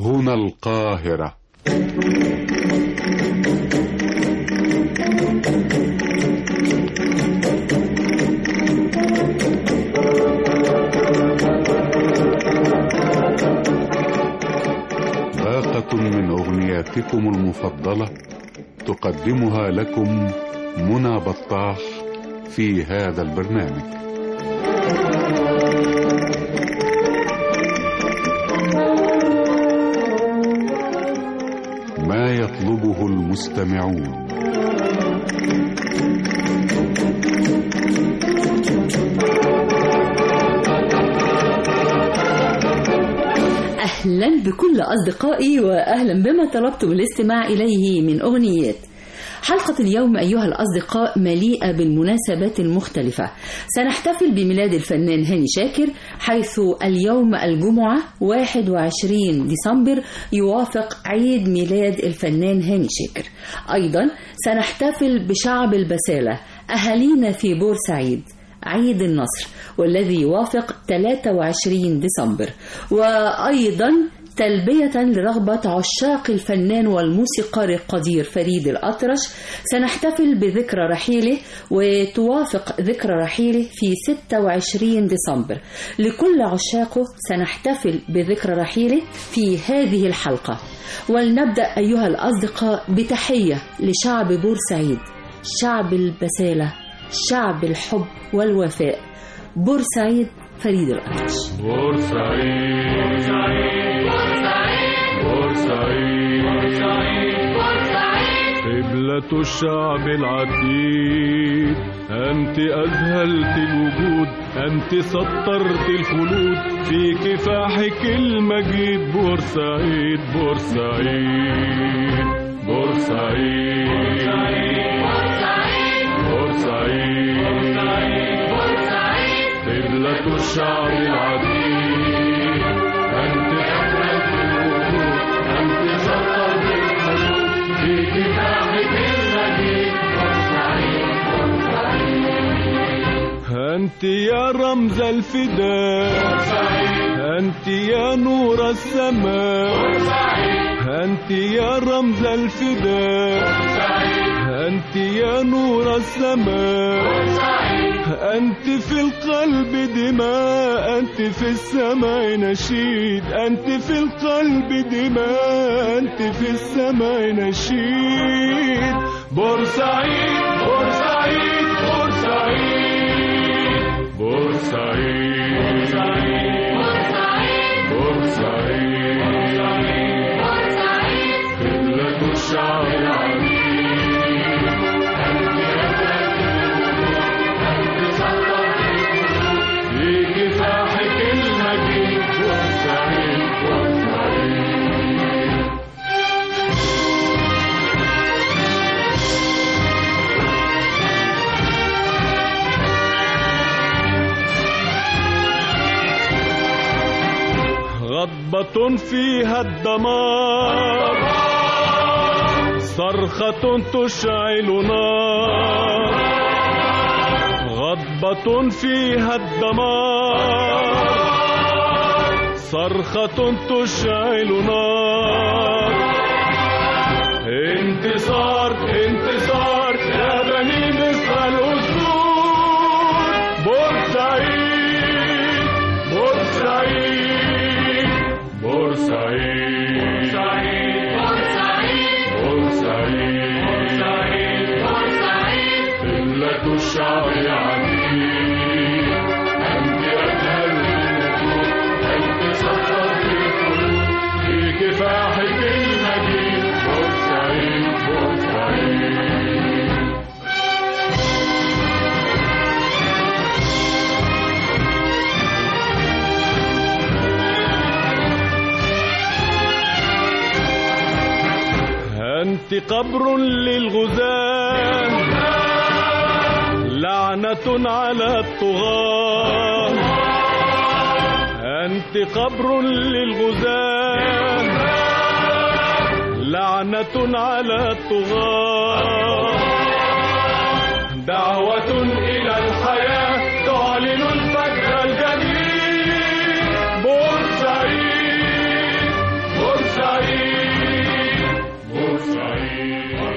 هنا القاهرة باقة من أغنياتكم المفضلة تقدمها لكم منى بطاح في هذا البرنامج ما يطلبه المستمعون أهلا بكل أصدقائي وأهلا بما طلبتم الاستماع إليه من أغنيات حلقة اليوم أيها الأصدقاء مليئة بالمناسبات المختلفة سنحتفل بميلاد الفنان هاني شاكر حيث اليوم الجمعة 21 ديسمبر يوافق عيد ميلاد الفنان هاني شاكر أيضا سنحتفل بشعب البسالة أهالينا في بورسعيد عيد النصر والذي يوافق 23 ديسمبر وأيضا تلبية لرغبة عشاق الفنان والموسيقار القدير فريد الأطرش سنحتفل بذكرى رحيله وتوافق ذكرى رحيله في 26 ديسمبر لكل عشاقه سنحتفل بذكرى رحيله في هذه الحلقة ولنبدأ أيها الأصدقاء بتحية لشعب بورسعيد شعب البسالة شعب الحب والوفاء بورسعيد فريد الأطرش بورسعيد بورسعيد قبلة الشعب العتيد أنت أذهلت الوجود أنت سطرت الخلود في كفاحك المجيد بورسعيد بورسعيد بورسعيد بورسعيد قبلة الشعب العتيد أنت أذهلت الوجود أنت سطرت الخلود في كفاحك المجيد أنت يا رمز الفداء أنت يا نور السماء أنت يا رمز الفداء أنت يا نور السماء أنت في القلب دماء أنت في السماء نشيد أنت في القلب دماء أنت في السماء نشيد بورسعيد بورسعيد بورسعيد بورسعيد بورسعيد قبلة الشعب العربي في كفاحك المجيد بورسعيد بورسعيد غضبة فيها الدمار صرخة تشعل نار غضبة فيها الدمار صرخة تشعل نار انتصار انتصار يا بني مصر الأسود بورسعيد بورسعيد بورسعيد بورسعيد قبلة الشعب العتيد أنت أجهل الوجود أنت سطرت القلوب في كفاحك المجيد بورسعيد بورسعيد أنت قبر للغزاة لعنة على الطغاة أنت قبر للغزاة لعنة على الطغاة دعوة إلى الحياة تعلن الفجر الجديد بورسعيد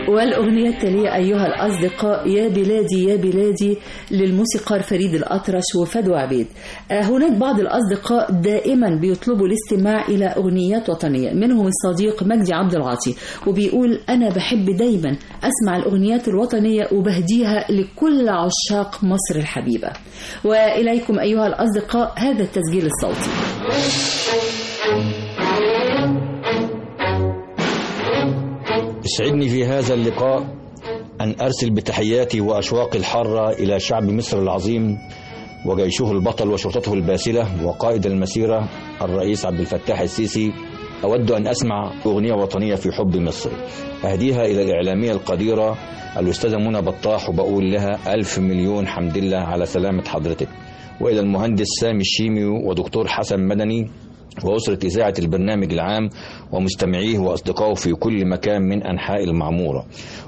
والأغنية التالية أيها الأصدقاء يا بلادي يا بلادي للموسيقار فريد الأطرش وفدو عبيد آه، هناك بعض الأصدقاء دائما بيطلبوا الاستماع إلى أغنيات وطنية منهم الصديق مجدي عبد العاطي وبيقول أنا بحب دايما أسمع الأغنيات الوطنية وبهديها لكل عشاق مصر الحبيبة وإليكم أيها الأصدقاء هذا التسجيل الصوتي يسعدني في هذا اللقاء أن أرسل بتحياتي وأشواقي الحارة إلى شعب مصر العظيم وجيشه البطل وشرطته الباسلة وقائد المسيرة الرئيس عبد الفتاح السيسي أود أن أسمع أغنية وطنية في حب مصر أهديها إلى الإعلامية القديرة الأستاذة منى بطاح وبقول لها ألف مليون حمد لله على سلامة حضرتك وإلى المهندس سامي الشيمي ودكتور حسن مدني وأسرة إذاعة البرنامج العام ومستمعيه وأصدقائه في كل مكان من أنحاء المعمورة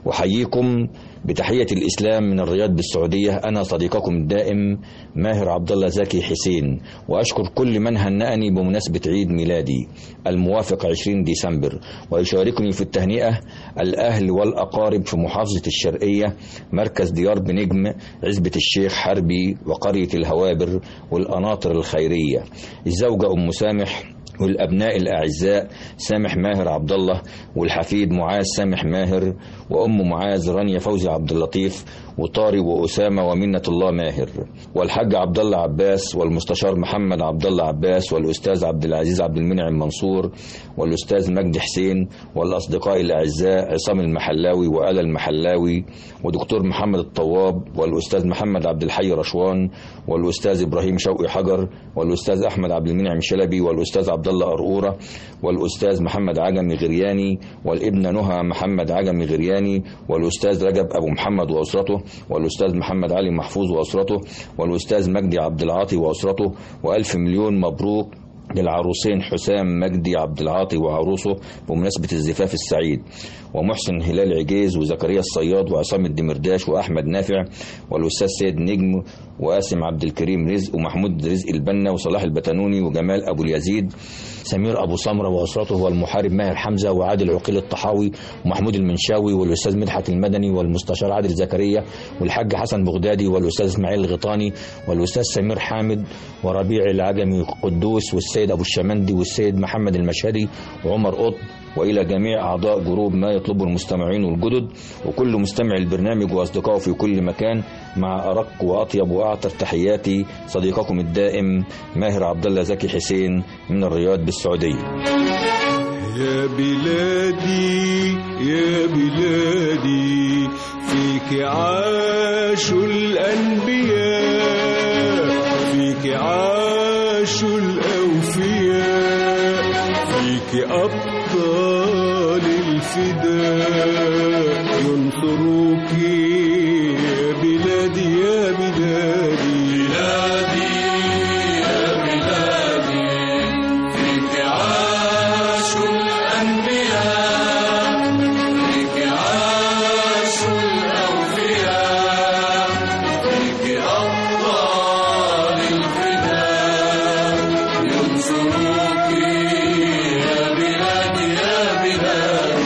وحييكم بتحية الإسلام من الرياض بالسعودية أنا صديقكم الدائم ماهر عبد الله زكي حسين وأشكر كل من هنأني بمناسبة عيد ميلادي الموافق 20 ديسمبر ويشاركني في التهنئة الأهل والأقارب في محافظة الشرقية مركز ديار بنجم عزبة الشيخ حربي وقرية الهوابر والقناطر الخيرية الزوجة أم سامح والأبناء الأعزاء سامح ماهر عبد الله والحفيد معاذ سامح ماهر وأم معاذ رانيا فوزي عبد اللطيف وطاري وأسامة ومنة الله ماهر والحاج عبد الله عباس والمستشار محمد عبد الله عباس والأستاذ عبد العزيز عبد المنعم منصور والأستاذ مجدي حسين والأصدقاء الأعزاء عصام المحلاوي وآلا المحلاوي ودكتور محمد الطواب والأستاذ محمد عبد الحي رشوان والأستاذ إبراهيم شوقي حجر والأستاذ أحمد عبد المنعم شلبي والأستاذ عبد الله أرقورة والأستاذ محمد عجمي غرياني والابن نهى محمد عجمي غرياني والأستاذ رجب أبو محمد وأسرته والأستاذ محمد علي محفوظ وأسرته والأستاذ مجدي عبد العاطي وأسرته وألف مليون مبروك للعروسين حسام مجدي عبد العاطي وعروسه بمناسبة الزفاف السعيد ومحسن هلال عجيز وزكريا الصياد وعصام الدمرداش وأحمد نافع والأستاذ سيد نجم وقاسم عبد الكريم رزق ومحمود رزق البنا وصلاح البتنوني وجمال أبو اليزيد سمير أبو سمرة وأسرته والمحارب ماهر حمزة وعادل عقيل الطحاوي ومحمود المنشاوي والأستاذ مدحت المدني والمستشار عادل زكريا والحاج حسن بغدادي والأستاذ إسماعيل الغيطاني والأستاذ سمير حامد وربيع العجمي قدوس والسيد أبو الشمندي والسيد محمد المشهدي وعمر قط والى جميع اعضاء جروب ما يطلبه المستمعين الجدد وكل مستمع البرنامج واصدقائه في كل مكان مع ارق واطيب واعطر تحياتي صديقكم الدائم ماهر عبد الله زكي حسين من الرياض بالسعوديه. يا بلادي يا بلادي فيك عاشوا الأنبياء فيك عاشوا الأوفياء فيك أبطال الفداء ينصروك يا بلادي يا بلادي بلادي يا بلادي فيك عاشوا الأنبياء فيك عاشوا الأوفياء فيك أبطال الفداء ينصروك يا بلادي يا بلادي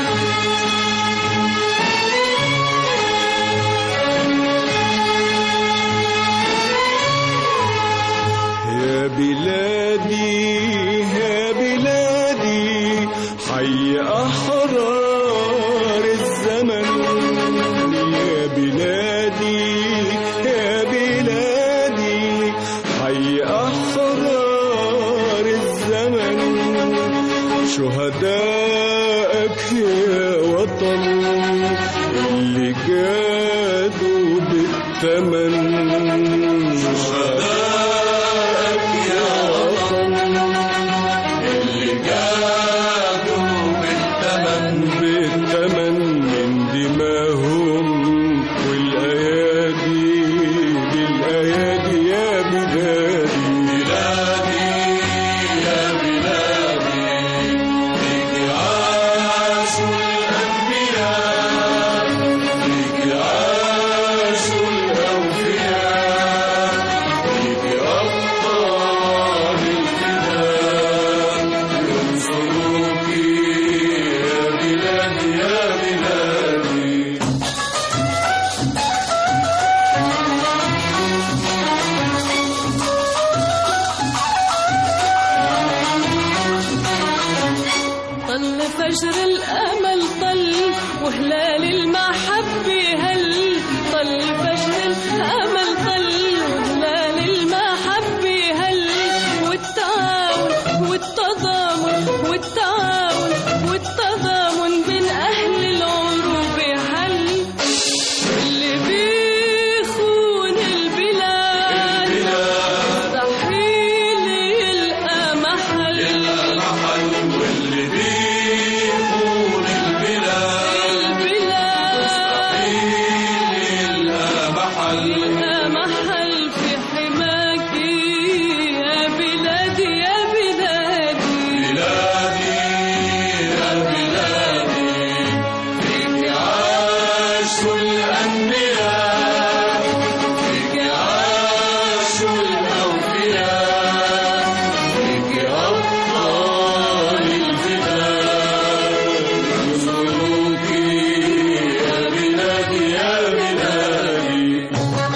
يا بلادي يا بلادي حي أحرار الزمن يا بلادي يا بلادي حي أحرار الزمن شهدائك يا وطن اللي جادوا بالثمن شهدائك يا وطن اللي جادوا بالثمن بالثمن من دماهم والايادي بالايادي يا بلادي بلادي يا بلادي فيك عاشوا الانبياء فيك عاشوا الاوفياء وهلال المحبة هل طل فشل أمل طل وهلال المحبة هل والتعاون والتضامن والتعاون والتضامن بين أهل العروبة حل اللي بيخون البلاد مستحيل يلقى محل واللي بيخون البلاد البلاد يلقى محل يلقى محل في حماك يا بلادي يا بلادي بلادي يا بلادي فيك عاشوا الأنبياء فيك عاشوا الأوفياء فيك أبطال الفداء نصروك يا بلادي يا بلادي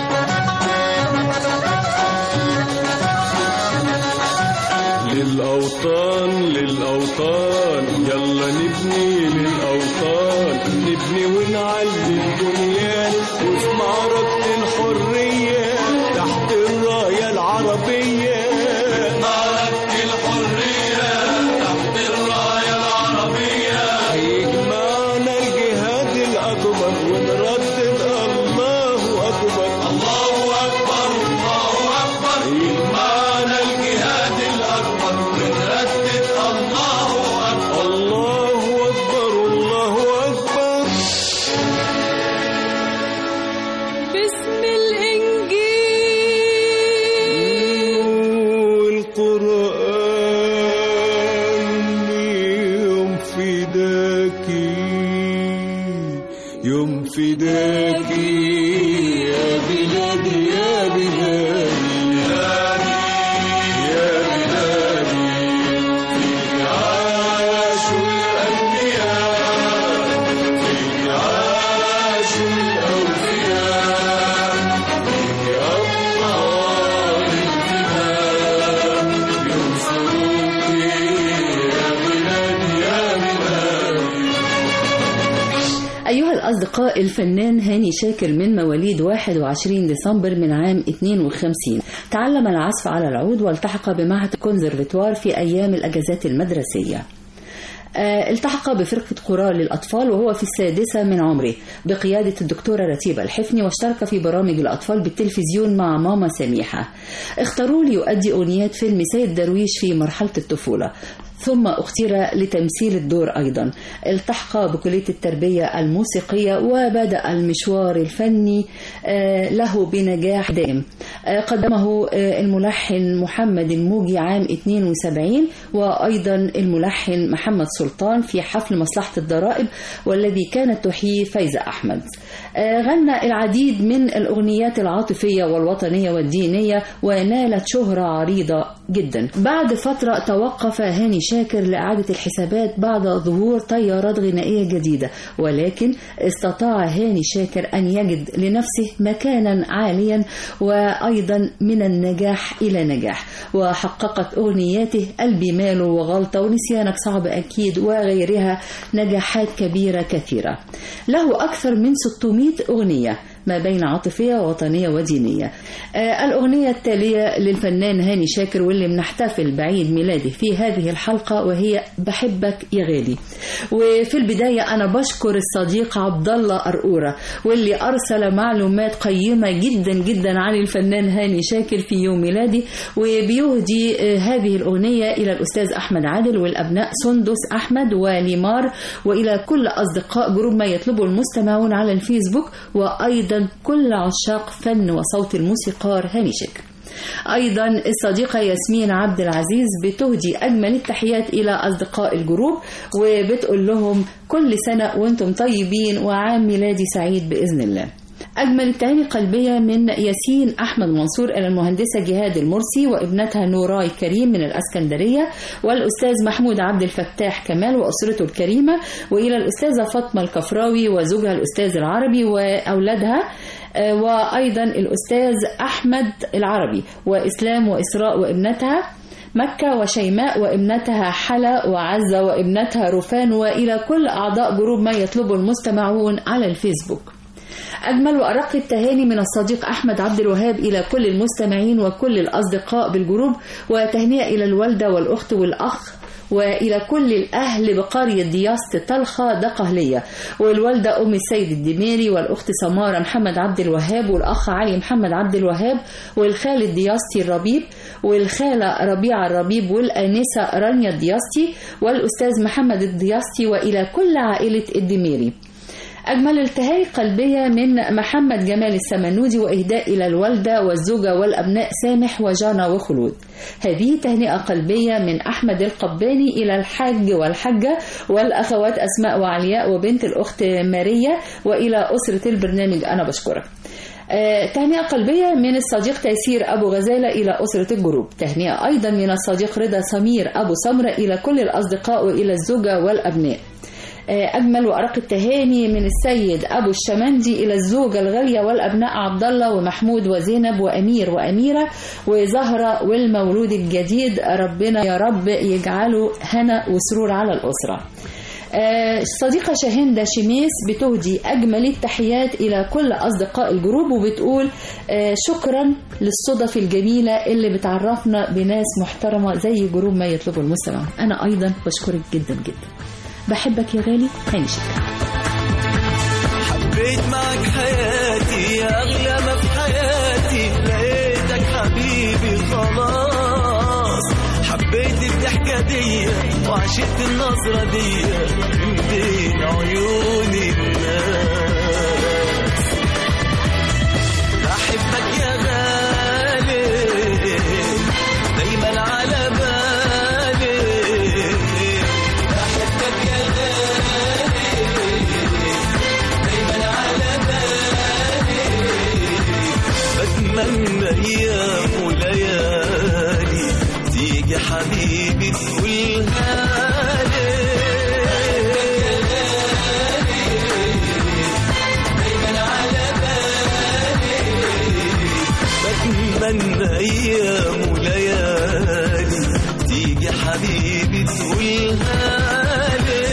للأوطان للأوطان يلا نبني للأوطان نبني ونعلي البنيان وفي معركة الحرية تحت الراية العربية معركة الحرية تحت الراية العربية هيجمعنا الجهاد الأكبر ونردد الله أكبر الله أكبر الله أكبر معنا الجهاد الأكبر ونردد الله أكبر الله أكبر الله أكبر باسم الإنجيل والقرآن يوم فداكي يوم فداكي يا بلادي يا بلادي يا بلادي فيك عاشوا الأنبياء فيك عاشوا الأوفياء فيك أبطال الفداء ينصروك يا بلادي يا بلادي أيها الأصدقاء الفنان هاني شاكر من مواليد 21 ديسمبر من عام 52 تعلم العزف على العود والتحق بمعهد الكونسرفتوار في أيام الأجازات المدرسية آه، التحق بفرقة قراء للأطفال وهو في السادسة من عمره بقيادة الدكتورة رتيبة الحفني واشترك في برامج الأطفال بالتلفزيون مع ماما سميحة اختاروه ليؤدي أغنيات فيلم سيد درويش في مرحلة الطفولة ثم اختير لتمثيل الدور أيضا التحق بكلية التربية الموسيقية وبدأ المشوار الفني آه، له بنجاح دائم آه، قدمه آه، الملحن محمد الموجي عام 72 وأيضا الملحن محمد سلطان في حفل مصلحة الضرائب والذي كانت تحييه فايزة أحمد آه، غنى العديد من الأغنيات العاطفية والوطنية والدينية ونالت شهرة عريضة جدا بعد فترة توقف هاني شاكر لإعادة الحسابات بعد ظهور تيارات غنائية جديدة ولكن استطاع هاني شاكر أن يجد لنفسه مكانا عاليا وأيضا من النجاح إلى نجاح وحققت أغنياته قلبي ماله وغلطة ونسيانك صعب أكيد وغيرها نجاحات كبيرة كثيرة له أكثر من 600 أغنية ما بين عاطفية ووطنية ودينية آه الأغنية التالية للفنان هاني شاكر واللي بنحتفل بعيد ميلاده في هذه الحلقة وهي بحبك يا غالي وفي البداية أنا بشكر الصديق عبد الله أرقورة واللي أرسل معلومات قيمة جدا جدا عن الفنان هاني شاكر في يوم ميلاده وبيهدي آه هذه الأغنية إلى الأستاذ أحمد عادل والأبناء سندس أحمد وليمار وإلى كل أصدقاء جروب ما يطلبه المستمعون على الفيسبوك وأيضا كل عشاق فن وصوت الموسيقار هاني شاكر أيضا الصديقة ياسمين عبد العزيز بتهدي أجمل التحيات إلى أصدقاء الجروب وبتقول لهم كل سنة وانتم طيبين وعام ميلادي سعيد بإذن الله أجمل التهاني قلبية من ياسين أحمد منصور إلى المهندسة جهاد المرسي وابنتها نوراي كريم من الأسكندرية والأستاذ محمود عبد الفتاح كمال وأسرته الكريمة وإلى الأستاذة فاطمة الكفراوي وزوجها الأستاذ العربي وأولادها آه، وأيضا الأستاذ أحمد العربي وإسلام وإسراء وابنتها مكة وشيماء وابنتها حلا وعزة وابنتها رفان وإلى كل أعضاء جروب ما يطلبه المستمعون على الفيسبوك أجمل وأرق التهاني من الصديق أحمد عبد الوهاب إلى كل المستمعين وكل الأصدقاء بالجروب وتهنئة إلى الوالدة والأخت والأخ وإلى كل الأهل بقرية دياسة طلخة دقهلية والوالدة أم السيد الدميري والأخت سمارة محمد عبد الوهاب والأخ علي محمد عبد الوهاب والخالد دياستي الربيب والخالة ربيعة الربيب والآنسة رانيا الدياستي والأستاذ محمد الدياستي وإلى كل عائلة الدميري أجمل التهاني قلبية من محمد جمال السمنودي وإهداء إلى الوالدة والزوجة والأبناء سامح وجانا وخلود هذه تهنئة قلبية من أحمد القباني إلى الحاج والحجة والأخوات أسماء وعلياء وبنت الأخت ماريا وإلى أسرة البرنامج أنا بشكرك آه، تهنئة قلبية من الصديق تيسير أبو غزالة إلى أسرة الجروب تهنئة أيضا من الصديق رضا سمير أبو سمرة إلى كل الأصدقاء وإلى الزوجة والأبناء أجمل وأرق التهاني من السيد أبو الشمندي إلى الزوجة الغالية والأبناء عبد الله ومحمود وزينب وأمير وأميرة وزهرة والمولود الجديد ربنا يا رب يجعله هنا وسرور على الأسرة آه، صديقة شاهندة شميس بتهدي أجمل التحيات إلى كل أصدقاء الجروب وبتقول آه، شكرا للصدف الجميلة اللي بتعرفنا بناس محترمة زي جروب ما يطلبه المستمع أنا أيضا بشكرك جدا جدا بحبك يا غالي هاني شكرا حبيت معك حياتي يا أغلى ما في حياتي لقيتك حبيبي خلاص حبيت الضحكة دي وعشقت النظرة دي من بين عيون الناس بحبك يا غالي دايما على بالي بحبك يا غالي دايما على بالي بتمنى ايام وليالي تيجي حبيبي تقولها لي دايما على بالي بتمنى ايام وليالي تيجي حبيبي تقولها لي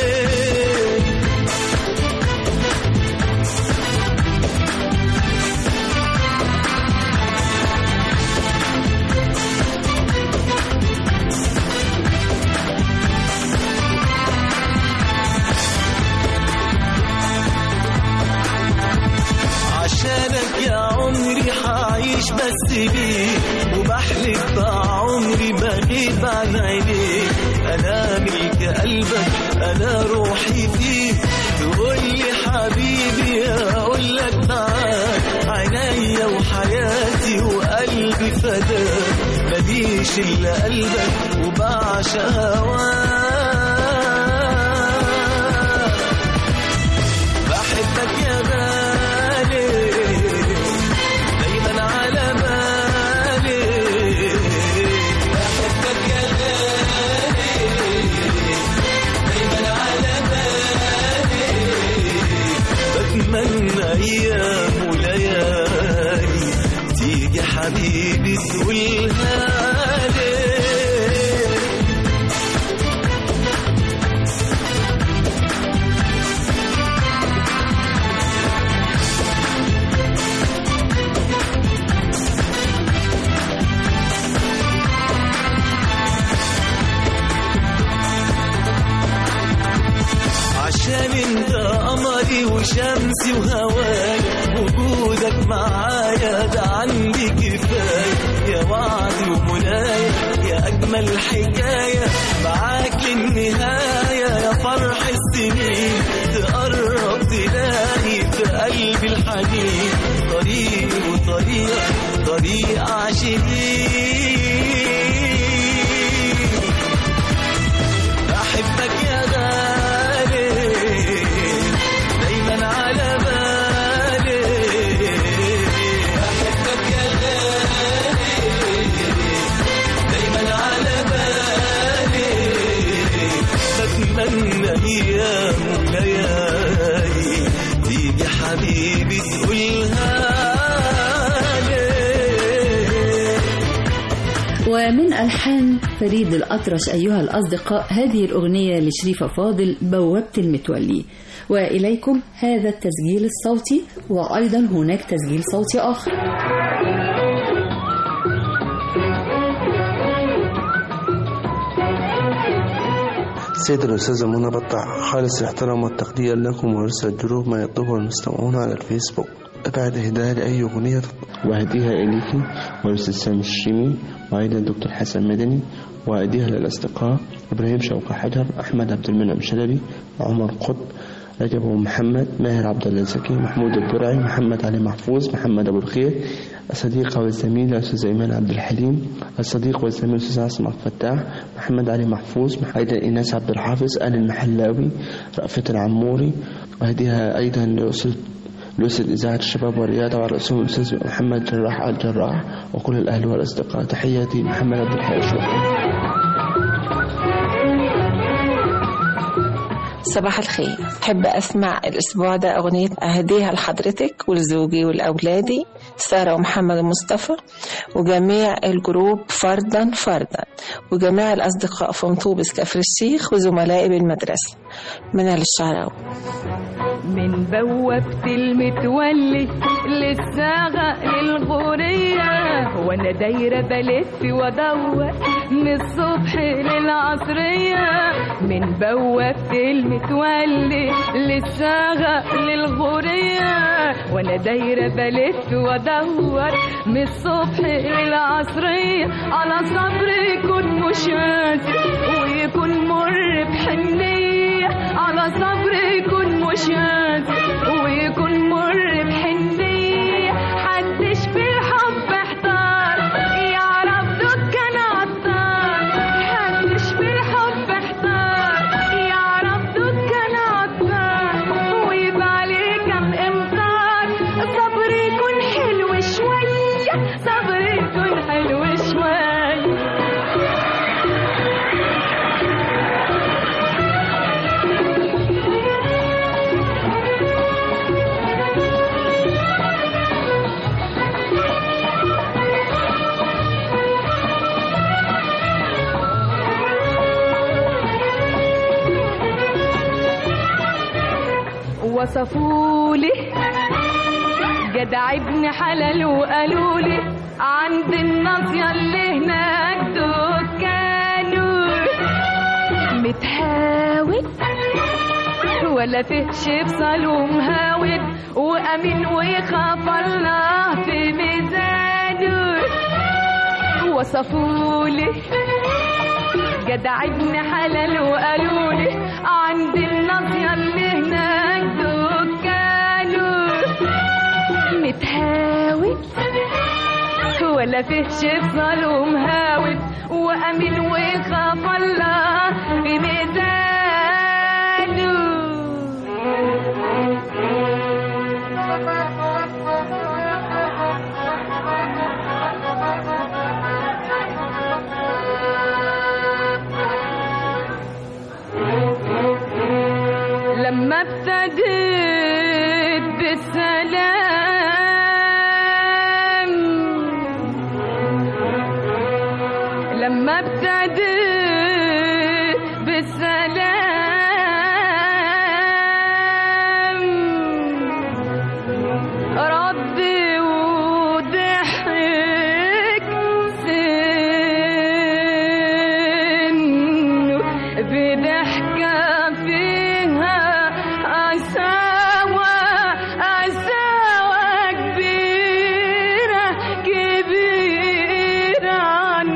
عشانك يا عمري حعيش بس بيك وبحلف بعمري بغيب عن عينيك انا ملك قلبك انا روحي فيك تقول لي حبيبي اقول لك معاك عينيا وحياتي وقلبي فداك ماليش الا قلبك وبعشق هواك بحبك يا غالي دايما على بالي بحبك يا غالي دايما على بالي بتمنى ايام وليالي تيجي حبيبي تقولها لي عشان انت قمري وشمسي وهواك وجودك معايا ده عندي كفايه يا وعدي ومنايا يا اجمل حكايه معاك للنهايه يا فرح السنين تقرب تلاقي في قلبي الحنين طريق وطريق طريق عاشقين بحبك يا غالي دايما على بالي بحبك يا غالي دايما على بالي بتمنى ايام وليالي تيجي حبيبي تقولها لي ومن ألحان فريد الأطرش أيها الأصدقاء هذه الأغنية لشريفة فاضل بوابة المتولي وإليكم هذا التسجيل الصوتي وأيضا هناك تسجيل صوتي آخر سيدة الأستاذة منى بطاح خالص الاحترام والتقدير لكم ورسالة الجروب ما يطلبه المستمعون على الفيسبوك بعد هداية لأي أغنية وأهديها إليك والأستاذ سامي الشيمي وأيضا الدكتور حسن مدني وأهديها للأصدقاء إبراهيم شوقي حجر أحمد عبد المنعم شلبي عمر قطب رجب أبو محمد ماهر عبد الله زكي محمود البرعي محمد علي محفوظ محمد أبو الخير الصديقة والزميل الأستاذ إيمان عبد الحليم الصديق والزميل الأستاذ عاصم عبد الفتاح محمد علي محفوظ أيضا إيناس عبد الحافظ آل المحلاوي رأفت العموري وهديها أيضا لأستاذ لأستاذ إذاعة الشباب والرياضة وعلى رأسهم الأستاذ محمد جراح آل جراح وكل الأهل والأصدقاء تحياتي محمد عبد الحي شكرا صباح الخير أحب أسمع الأسبوع ده أغنية أهديها لحضرتك ولزوجي ولأولادي سارة ومحمد مصطفى وجميع الجروب فردا فردا وجميع الأصدقاء في مطوبس كفر الشيخ وزملائي بالمدرسة منال الشعراوي من بوابة المتولي للساغة للغورية وانا دايرة بلف وادور من الصبح للعصرية من بوابة المتولي للساغة للغورية وانا دايرة بلف وادور من الصبح للعصرية على صبر يكون مش قاسي ويكون مر بحنية على صبر يكون مش قاسي ويكون مر بحنية حدش في الحب احتار يعرف دكان عطار حدش في الحب احتار يعرف دكان عطار ويبقى عليه كم امطار صبر يكون حلو شوية صبر يكون حلو شوية وصفولي جدع ابن حلال وقالوا لي عند الناصية اللي هناك دكانه متهاود ولا فيهش بصل ومهاود وأمين ويخاف الله في ميزانه وصفولي جدع ابن حلال وقالوا لي عند الناصية اللي هناك دكانه متهاود ولا فيهش بصل ومهاود وأمين ويخاف الله في ميزانه لما ابتديت بالسلام لما ابتديت بالسلام رد وضحك سنه بضحكة فيها عساوة عساوة كبيرة كبيرة عن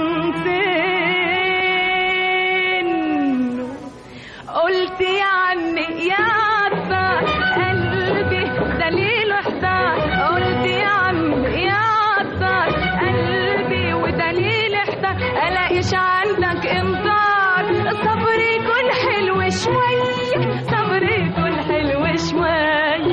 سنه قلت يا عمي يا عطار قلبي دليل احتار قلت يا عمي يا عطار قلبي ودليل احتار الاقيش عندك امطار صبر يكون حلو شوية صبر يكون حلو شوية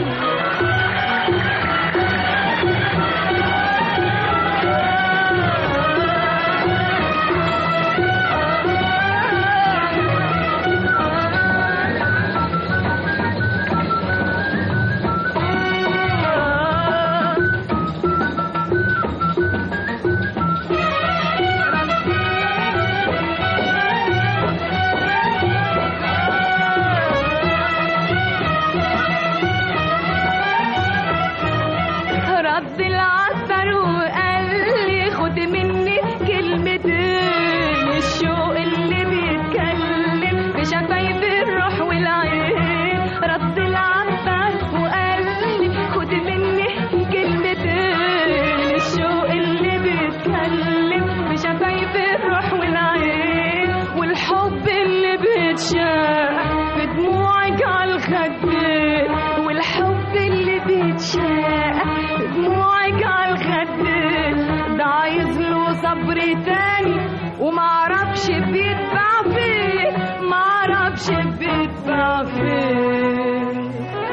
والعين رد العباس وقال لي خد مني كلمتين الشوق اللي بيتكلم بشفايف الروح والعين والحب اللي بيتشاق في دموعك على الخدين والحب اللي بيتشاق في دموعك على الخدين ده عايز له صبر تاني ومعرفش بيدفع فين معرفش بيدفع فين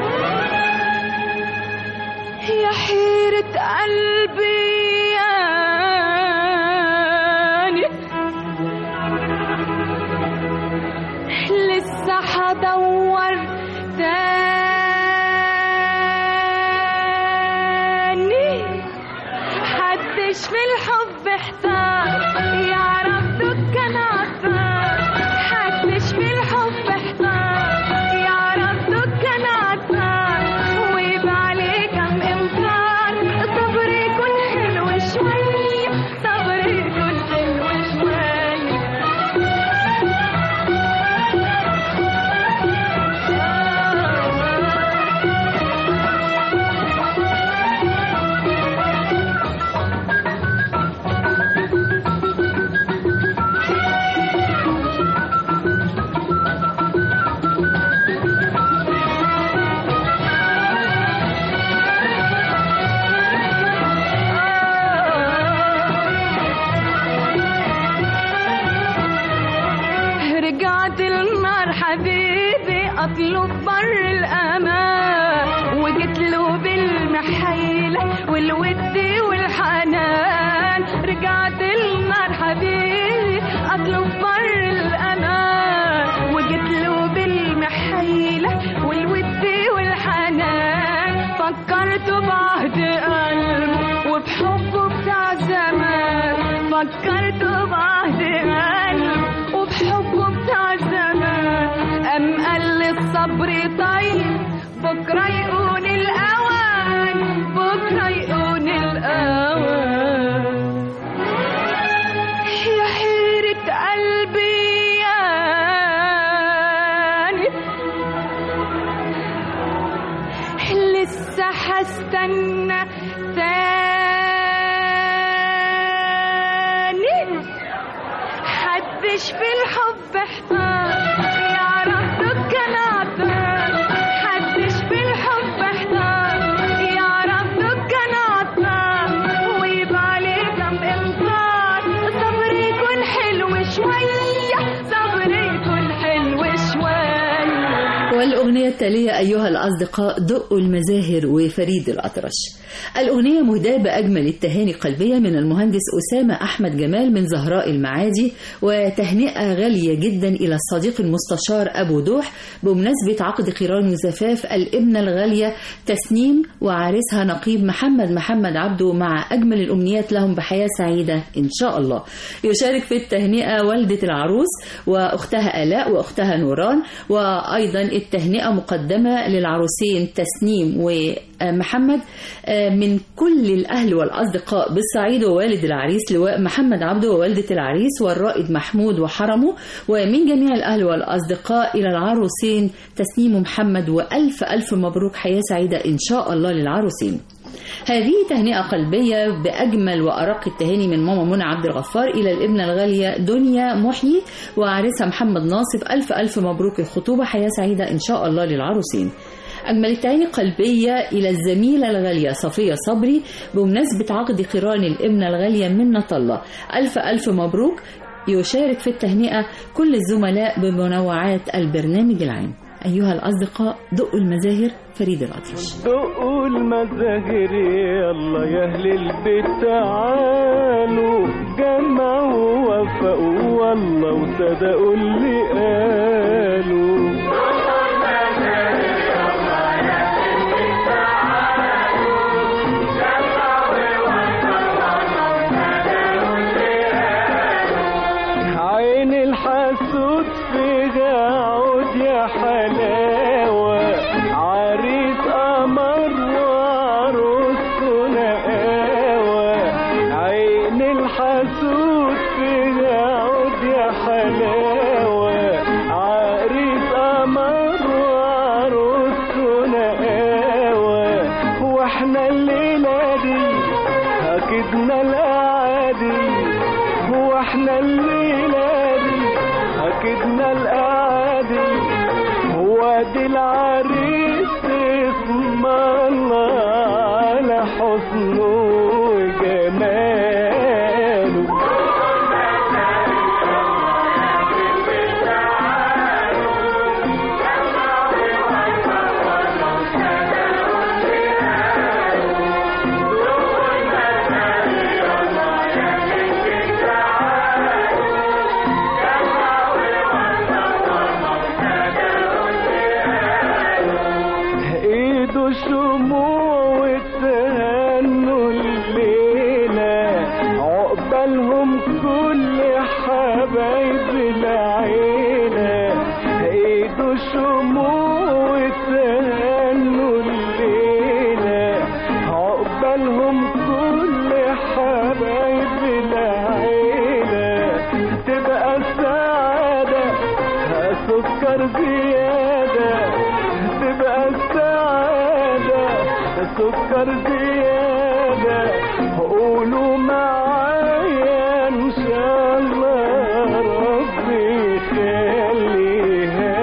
يا حيرة قلبي ياني لسه هدور تاني حدش في الحب احتار يعرف دكان عطار حدش في الحب احتار يعرف دكان عطار ويبقى عليه كم امتار صبر يكون حلو شوية صبر يكون حلو شوية رجعت النار حبيبي اطلب بر الامان وجيت له بالمحيله والود والحنان رجعت النار حبيبي اطلب بر الامان وجيت له بالمحيله والود والحنان فكرت بعهد قلبه وبحبه بتاع زمان فكرت بعهد قلبه وبحبه بتاع زمان أم قال لي الصبر طيب بكرة يكون الأوان بكرة يكون الأوان يا حيرة قلبي ياني لسه هستنى تاني حدش في الحب احتار يعرف دكان عطار حدش في الحب احتار يعرف دكان عطار ويبقى عليه كم امطار صبر يكون حلو شوية صبر يكون حلو شوية والأغنية التالية أيها الأصدقاء دقوا المزاهر وفريد الأطرش الأغنية مهداة بأجمل التهاني قلبية من المهندس أسامة أحمد جمال من زهراء المعادي وتهنئة غالية جدا إلى الصديق المستشار أبو دوح بمناسبة عقد قران وزفاف الابنة الغالية تسنيم وعريسها نقيب محمد محمد عبده مع أجمل الأمنيات لهم بحياة سعيدة إن شاء الله يشارك في التهنئة والدة العروس وأختها آلاء وأختها نوران وأيضا التهنئة مقدمة للعروسين تسنيم ومحمد من كل الأهل والأصدقاء بالصعيد ووالد العريس لواء محمد عبده ووالدة العريس والرائد محمود وحرمه ومن جميع الأهل والأصدقاء إلى العروسين تسنيم محمد وألف ألف مبروك حياة سعيدة إن شاء الله للعروسين هذه تهنئة قلبية بأجمل وأرق التهاني من ماما منى عبد الغفار إلى الابنة الغالية دنيا محيي وعريسها محمد ناصف ألف ألف مبروك الخطوبة حياة سعيدة إن شاء الله للعروسين أجمل التهاني قلبية إلى الزميلة الغالية صفية صبري بمناسبة عقد قران الابنة الغالية منة الله ألف ألف مبروك يشارك في التهنئة كل الزملاء بمنوعات البرنامج العام أيها الأصدقاء دقوا المزاهر فريد الأطرش دقوا المزاهر يلا يا اهل البيت تعالوا جمعوا ووفقوا والله وصدقوا اللي قالوا عين الحسود فيها عود يا حلاوة عريس قمر وعروسته نقاوة عين الحسود فيها عود يا حلاوة عريس ادي العريس اسم الله على حسنه وجماله ايده شموع وتهنوا الليلة عقبالهم كل حبايب العيلة ايده شموع وتهنوا الليلة عقبالهم كل حبايب العيلة تبقى السعادة سكر زيادة تبقى السعادة سكر زيادة قولوا معايا إن شاء الله ربي يخليها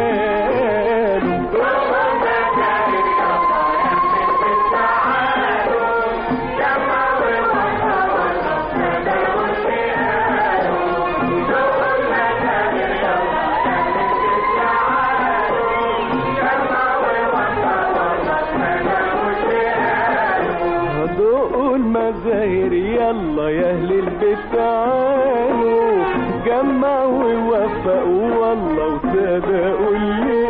هدوء المزاهر يلا يا اهل البيت تعالوا جمعوا ووفقوا والله وصدقوا اللي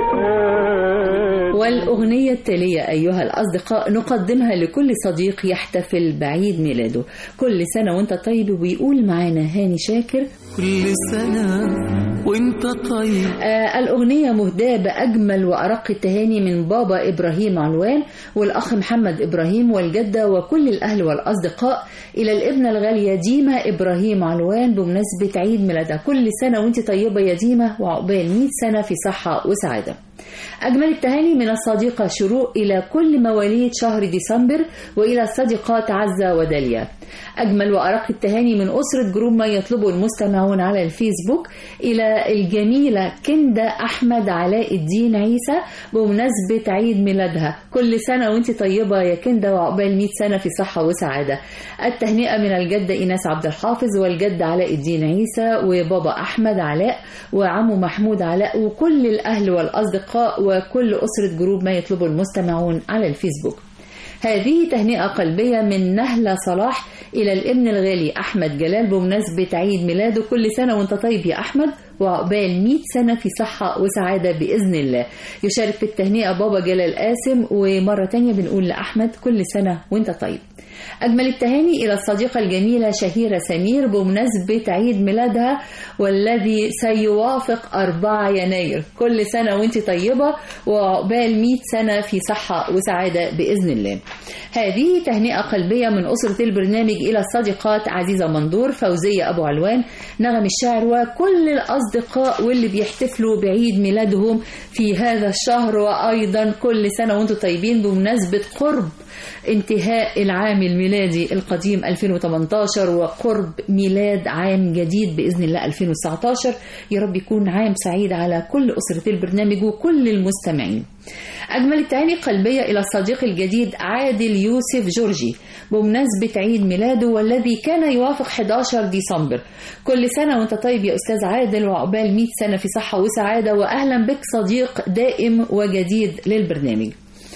قال والأغنية التالية أيها الأصدقاء نقدمها لكل صديق يحتفل بعيد ميلاده كل سنة وانت طيب وبيقول معانا هاني شاكر كل سنة وانت طيب آه الأغنية مهداة بأجمل وأرق التهاني من بابا إبراهيم علوان والأخ محمد إبراهيم والجدة وكل الأهل والأصدقاء إلى الابنة الغالية ديمة إبراهيم علوان بمناسبة عيد ميلادها كل سنة وانت طيبة يا ديمة وعقبال 100 سنة في صحة وسعادة أجمل التهاني من الصديقة شروق إلى كل مواليد شهر ديسمبر وإلى الصديقات عزة وداليا أجمل وأرق التهاني من أسرة جروب ما يطلبه المستمعون على الفيسبوك إلى الجميلة كندا أحمد علاء الدين عيسى بمناسبة عيد ميلادها كل سنة وانت طيبة يا كندا وعقبال 100 سنة في صحة وسعادة التهنئة من الجدة إيناس عبد الحافظ والجد علاء الدين عيسى وبابا أحمد علاء وعمو محمود علاء وكل الأهل والأصدقاء وكل أسرة جروب ما يطلبه المستمعون على الفيسبوك هذه تهنئة قلبية من نهلة صلاح إلى الابن الغالي أحمد جلال بمناسبة عيد ميلاده كل سنة وانت طيب يا أحمد وعقبال 100 سنة في صحة وسعادة بإذن الله يشارك في التهنئة بابا جلال قاسم ومرة تانية بنقول لأحمد كل سنة وانت طيب أجمل التهاني إلى الصديقة الجميلة شهيرة سمير بمناسبة عيد ميلادها والذي سيوافق 4 يناير كل سنة وانت طيبة وعقبال 100 سنة في صحة وسعادة بإذن الله هذه تهنئة قلبية من أسرة البرنامج إلى الصديقات عزيزة مندور فوزية أبو علوان نغم الشاعر وكل الأصدقاء واللي بيحتفلوا بعيد ميلادهم في هذا الشهر وأيضا كل سنة وانتم طيبين بمناسبة قرب انتهاء العام الميلادي القديم 2018 وقرب ميلاد عام جديد بإذن الله 2019 يا رب يكون عام سعيد على كل أسرة البرنامج وكل المستمعين أجمل التهاني قلبية إلى الصديق الجديد عادل يوسف جورجي بمناسبة عيد ميلاده والذي كان يوافق 11 ديسمبر كل سنة وانت طيب يا أستاذ عادل وعقبال 100 سنة في صحة وسعادة وأهلا بك صديق دائم وجديد للبرنامج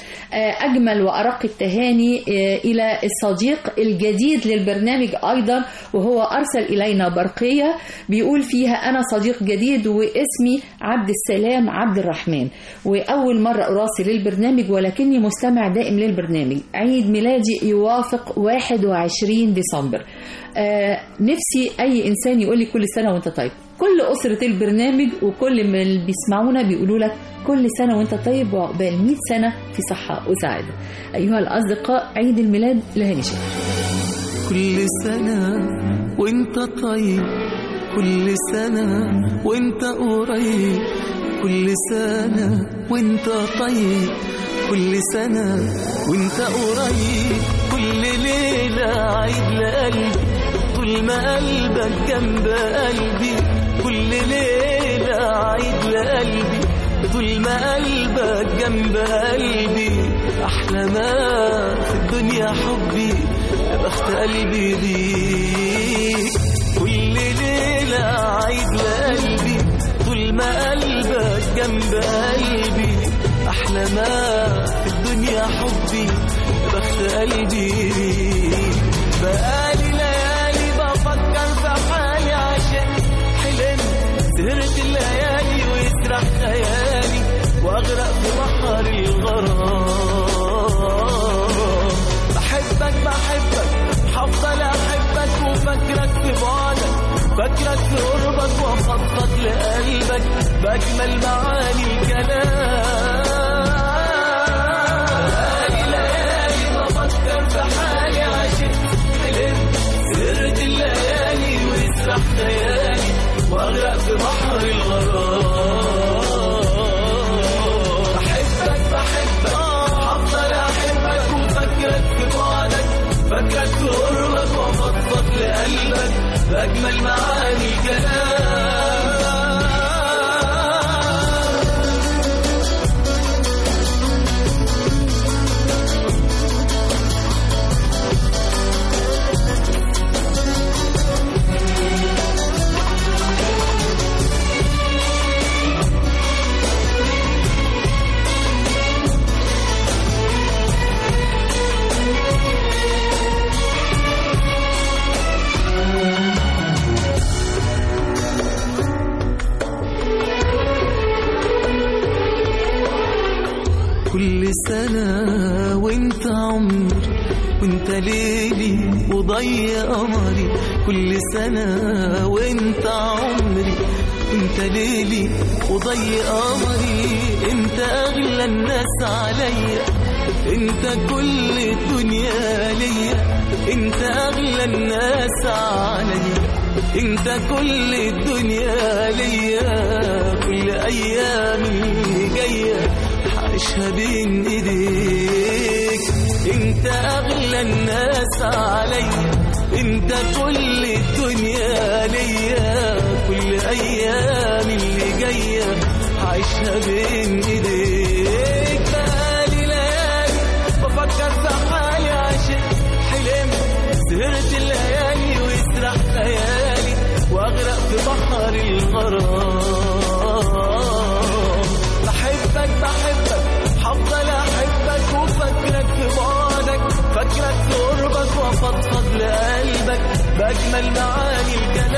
أجمل وأرق التهاني إلى الصديق الجديد للبرنامج أيضا وهو أرسل إلينا برقية بيقول فيها أنا صديق جديد واسمي عبد السلام عبد الرحمن وأول مرة أراسل للبرنامج ولكني مستمع دائم للبرنامج عيد ميلادي يوافق 21 ديسمبر آه نفسي أي إنسان يقول لي كل سنة وأنت طيب كل أسرة البرنامج وكل من اللي بيسمعونا بيقولوا لك كل سنة وانت طيب وعقبال 100 سنة في صحة وسعادة أيها الأصدقاء عيد الميلاد لهاني شاكر كل سنة وانت طيب كل سنة وانت قريب كل سنة وانت طيب كل سنة وانت قريب كل ليلة عيد لقلبي طول ما قلبك جنب قلبي كل ليلة عيد لقلبي طول ما قلبك جنب قلبي أحلى ما في الدنيا حبي يا بخت قلبي بيك كل ليلة عيد لقلبي طول ما قلبك جنب قلبي أحلى ما في الدنيا حبي يا بخت قلبي بيك بقالي ليالي بفكر في حالي عشان حلمت سهرت الليالي ويسرح خيالي واغرق في بحر الغرام بحبك بحبك هفضل احبك وفاكرك في بعدك فاكرك في قربك وافضفض لقلبك باجمل معاني الكلام بقالي ليالي بفكر في حالي عشان حلمت سهرت الليالي ويسرح خيالي واغرق في بحر الغرام بحبك بحبك هفضل احبك وفاكرك في بعدك فاكرك في قربك وافضفض لقلبك باجمل معاني الكلام كل سنة وانت عمري وانت ليلي وضي قمري كل سنة وانت عمري انت ليلي وضي قمري انت اغلى الناس عليا انت كل الدنيا ليا انت اغلى الناس عليا انت كل الدنيا ليا كل ايامي جايه عايشها بين ايديك انت اغلى الناس عليا انت كل الدنيا ليا كل ايام اللي جايه عايشها بين ايديك بقالي ليالي بفكر في حالي عشان حلمت سهرت الليالي ويسرح خيالي واغرق في بحر الغرام بحبك بحبك هفضل احبك وفاكرك في بعدك فاكرك في قربك وافضفض لقلبك باجمل معاني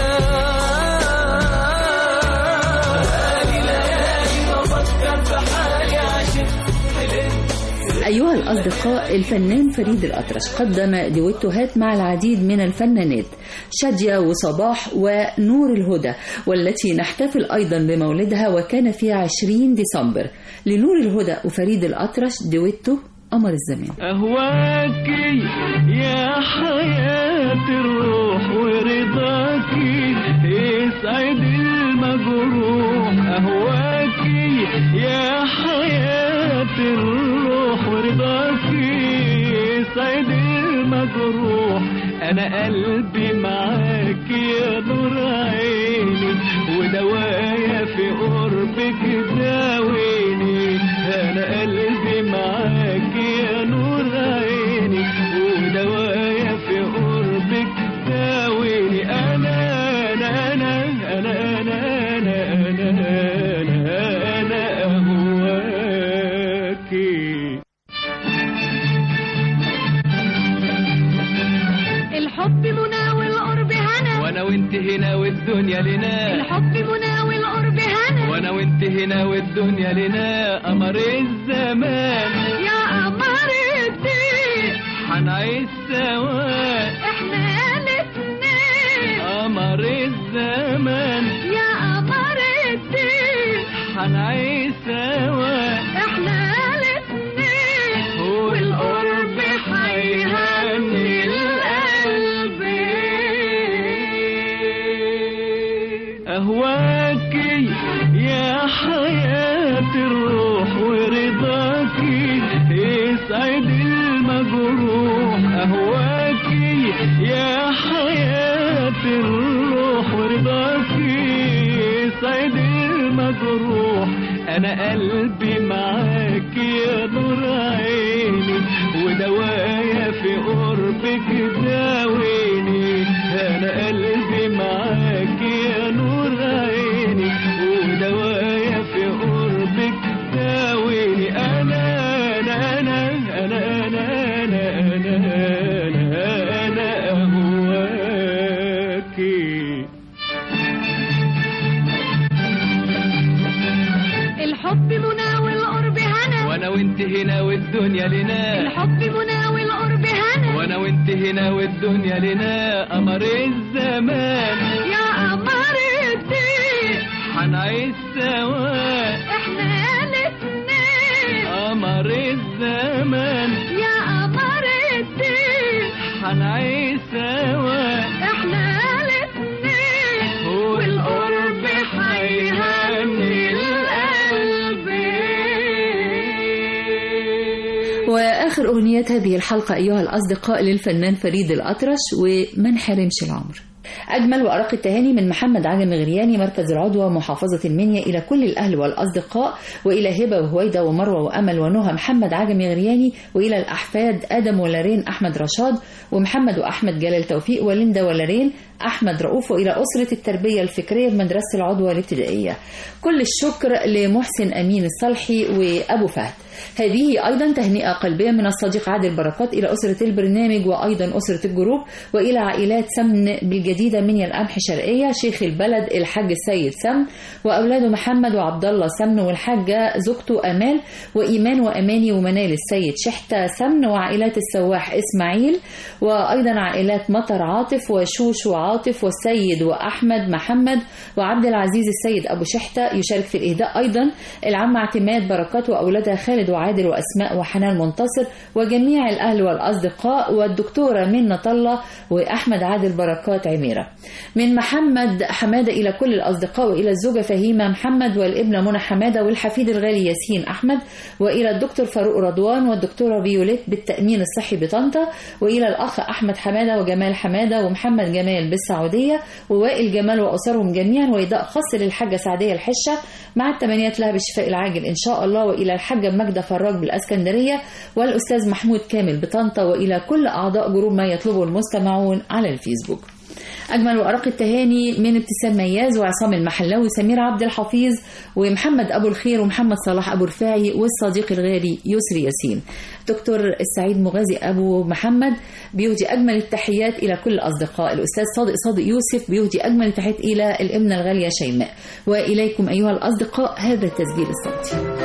الكلام بقالي ليالي بفكر في حالي عشان حلمت أيها الأصدقاء الفنان فريد الأطرش قدم دويتوهات مع العديد من الفنانات شادية وصباح ونور الهدى والتي نحتفل أيضا بمولدها وكان في 20 ديسمبر لنور الهدى وفريد الأطرش دويتو قمر الزمان أهواكي يا حياة الروح ورضاكي يسعد المجروح أهواكي يا حياة الروح ورضاكي يسعد المجروح أنا قلبي معاك يا نور عيني ودوايا في قربك داويني أنا قلبي معاك يا نور عيني ودوايا في قربك داويني أنا أنا أنا أنا أنا أنا أنا أنا أنا أهواكي الحب منى والقرب هنا وانا وانت هنا والدنيا لنا الحب منى والقرب هنا وانا وانت هنا والدنيا لنا قمر الزمان يا قمر الدين حنعيش سوا احنا الاتنين قمر الزمان يا قمر الدين حنعيش سوا احنا الاتنين والقرب هيهني القلب أهواكي يا حياة الروح ورضاكي يسعد المجروح أهواكي يا حياة الروح ورضاكي يسعد المجروح انا قلبي معاك يا نور عيني ودوايا في قربك داويني انا قلبي معاك يا نور عيني ودوايا في قربك داويني انا انا انا انا انا انا انا انا انا اهواكي الحب منى والقرب هنا وانا وانت هنا والدنيا لنا الحب منى والقرب هنا وانا وانت هنا والدنيا لنا قمر الزمان يا قمر الدين حنعيش سوا احنا الاتنين قمر الزمان يا قمر الدين حنعيش سوا احنا الاتنين والقرب حيهني القلب وآخر أغنية هذه الحلقة أيها الأصدقاء للفنان فريد الأطرش وما نحرمش العمر أجمل وأرق التهاني من محمد عجم غرياني مركز العضوة محافظة المنيا إلى كل الأهل والأصدقاء وإلى هبة وهويدة ومروة وأمل ونهى محمد عجم غرياني وإلى الأحفاد آدم ولارين أحمد رشاد ومحمد وأحمد جلال توفيق وليندا ولارين أحمد رؤوف وإلى أسرة التربية الفكرية بمدرسة العضوة الابتدائية كل الشكر لمحسن أمين الصلحي وأبو فهد هذه أيضا تهنئة قلبية من الصديق عادل بركات إلى أسرة البرنامج وأيضا أسرة الجروب وإلى عائلات سمن بالجديدة من القمح شرقية شيخ البلد الحاج السيد سمن وأولاده محمد وعبد الله سمن والحاجة زوجته أمال وإيمان وأماني ومنال السيد شحتة سمن وعائلات السواح إسماعيل وأيضا عائلات مطر عاطف وشوش وعاطف والسيد وأحمد محمد وعبد العزيز السيد أبو شحتة يشارك في الإهداء أيضا العم اعتماد بركات وأولادها خالد وعادل وأسماء وحنان منتصر وجميع الأهل والأصدقاء والدكتورة منة الله وأحمد عادل بركات عميرة من محمد حمادة إلى كل الأصدقاء وإلى الزوجة فهيمة محمد والابنة منى حمادة والحفيد الغالي ياسين أحمد وإلى الدكتور فاروق رضوان والدكتورة فيوليت بالتأمين الصحي بطنطا وإلى الأخ أحمد حمادة وجمال حمادة ومحمد جمال بالسعودية ووائل جمال وأسرهم جميعا وإهداء خاص للحاجة سعدية الحشة مع التمنيات لها بالشفاء العاجل إن شاء الله وإلى الحاجة ماجدة فراج بالأسكندرية والأستاذ محمود كامل بطنطا وإلى كل أعضاء جروب ما يطلبه المستمعون على الفيسبوك أجمل وأرق التهاني من ابتسام مياز وعصام المحلاوي وسمير عبد الحفيظ ومحمد أبو الخير ومحمد صلاح أبو رفاعي والصديق الغالي يسري ياسين دكتور السعيد مغازي أبو محمد بيهدي أجمل التحيات إلى كل الأصدقاء الأستاذ صادق صادق يوسف بيهدي أجمل التحيات إلى الابنة الغالية شيماء وإليكم أيها الأصدقاء هذا التسجيل الصوتي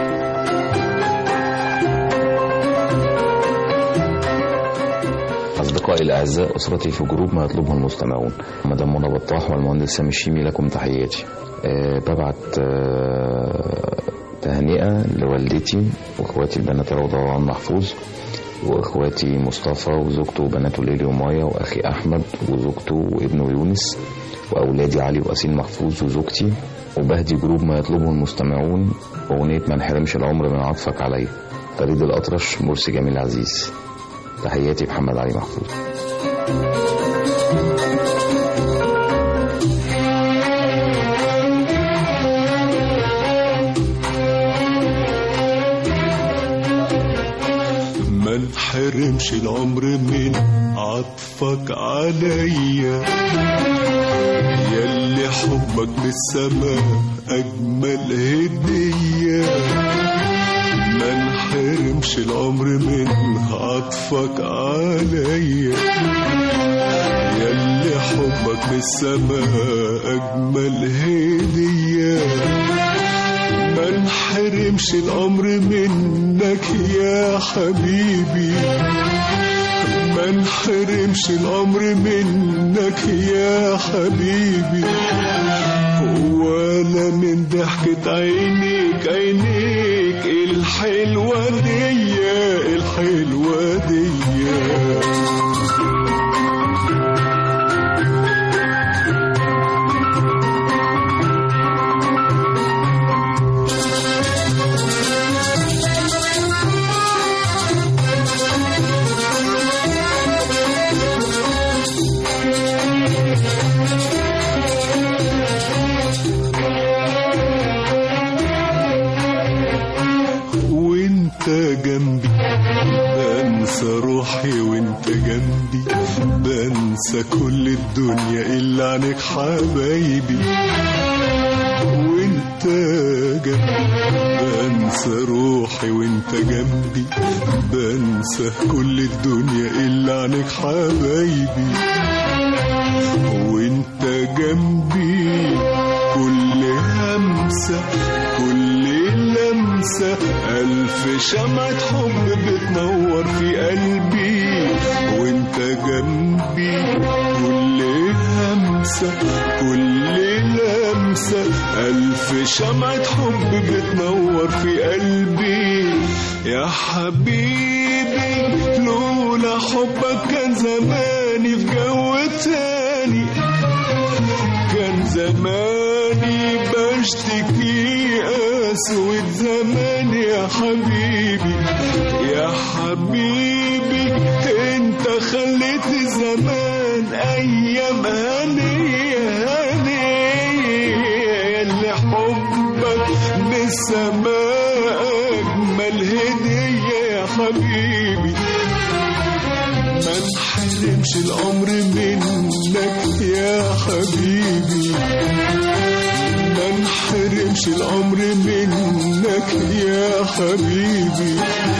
أصدقائي الأعزاء أسرتي في جروب ما يطلبه المستمعون مدام منى بطاح والمهندس سامي الشيمي لكم تحياتي أه ببعت أه تهنئة لوالدتي وإخواتي البنات روضة وعن محفوظ وإخواتي مصطفى وزوجته وبناته ليلي ومايا وأخي أحمد وزوجته وابنه يونس وأولادي علي وأسين محفوظ وزوجتي وبهدي جروب ما يطلبه المستمعون أغنية ما انحرمش العمر من عطفك عليا فريد الأطرش مرسي جميل عزيز تحياتي محمد علي محفوظ ما انحرمش العمر من عطفك عليا ياللي حبك من السماء اجمل هديه ما انحرمش العمر من عطفك عليا ياللي حبك من السماء اجمل هديه ما انحرمش الامر منك يا حبيبي ما انحرمش الامر منك يا حبيبي ولا من ضحكة عينيك عينيك الحلوة دي الحلوة دي وانت جنبي بنسى روحي وانت جنبي بنسى كل الدنيا الا عنك حبايبي وانت جنبي بنسى روحي وانت جنبي بنسى كل الدنيا الا عنك حبايبي وانت جنبي كل همسة كل لمسة ألف شمعة حب بتنور في قلبي وانت جنبي كل همسة كل لمسة ألف شمعة حب بتنور في قلبي يا حبيبي لولا حبك كان زماني في جو تاني كان زماني بشتكي أسود زمان يا حبيبي يا حبيبي انت خليت الزمان ايام هنية هنية اللي حبك من السماء اجمل هدية يا حبيبي ما نحرمش العمر منك يا حبيبي ما نحرمش العمر منك يا حبيبي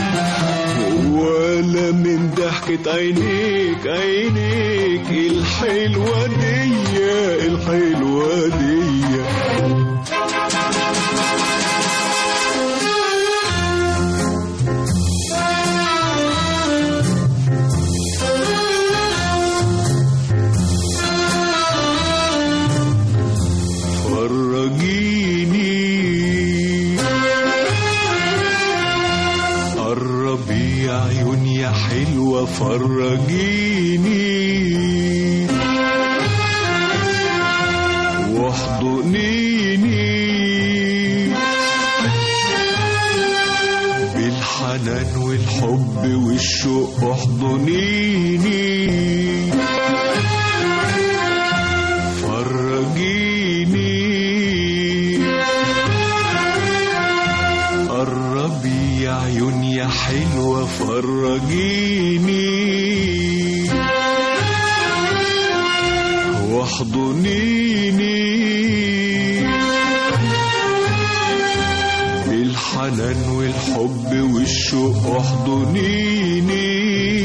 ولا من ضحكة عينيك عينيك الحلوة دي الحلوة دي فرجيني قربي يا عيون يا حلوة فرجيني واحضنيني بالحنان والحب والشوق احضنيني فرجيني قربي يا عيون يا حلوة فرجيني واحضنيني بالحنان والحب والشوق احضنيني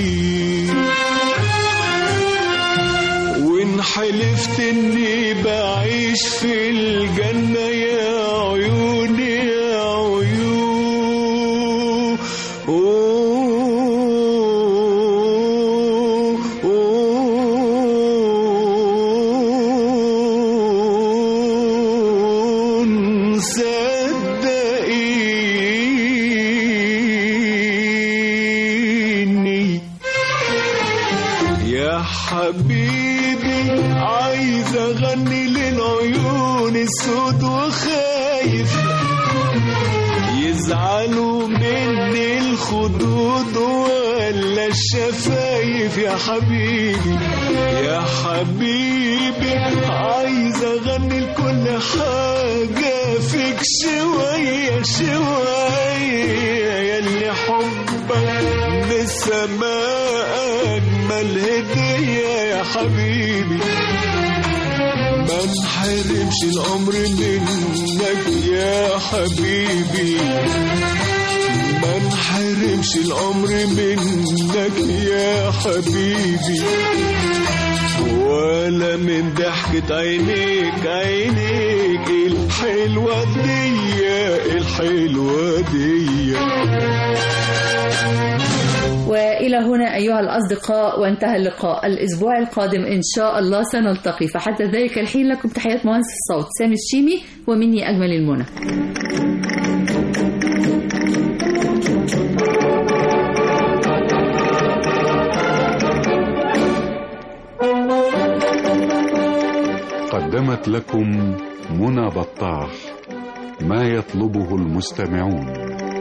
وان حلفت اني بعيش في الجنة يا عيوني يا عيون صدقيني يا حبيبي عايز اغني للعيون السود وخايف يزعلوا مني الخدود ولا الشفايف يا حبيبي يا حبيبي عايز اغني لكل حاجة فيك شوية شوية ياللي حبك من السماء أجمل هدية يا حبيبي ما نحرمش العمر منك يا حبيبي ما نحرمش العمر منك يا حبيبي ولا من ضحكة عينيك عينيك الحلوة دي الحلوة دي وإلى هنا أيها الأصدقاء وانتهى اللقاء الأسبوع القادم إن شاء الله سنلتقي فحتى ذلك الحين لكم تحيات مهندس الصوت سامي الشيمي ومني أجمل المنى قدمت لكم منى بطاح ما يطلبه المستمعون